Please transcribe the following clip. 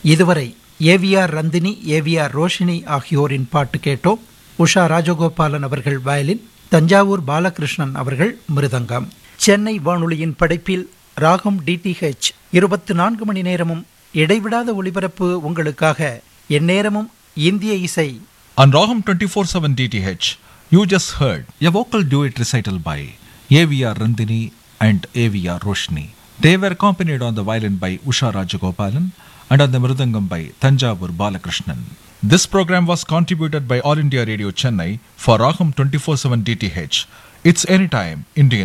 இதுவரை AVR ரந்தினி AVR Roshini ஆகியோரின் பாட்டு கேட்டோம் உஷா ராஜகோபாலன் அவர்கள் வயலின் தஞ்சாவூர் பாலகிருஷ்ணன் அவர்கள் மிருதங்கம் சென்னை வானொலியின் படைப்பில் ராகம் டிடிஹெச் இருபத்தி நான்கு மணி நேரமும் இடைவிடாத ஒளிபரப்பு உங்களுக்காக எந்நேரமும் இந்திய இசை On Raham 24/7 DTH, you just heard a vocal duet recital by AVR Randini and AVR Roshni. They were accompanied on the violin by Usha Rajagopalan and on the mridangam by Tanjavur Balakrishnan. This program was contributed by All India Radio Chennai for Raham 24/7 DTH. It's anytime Indian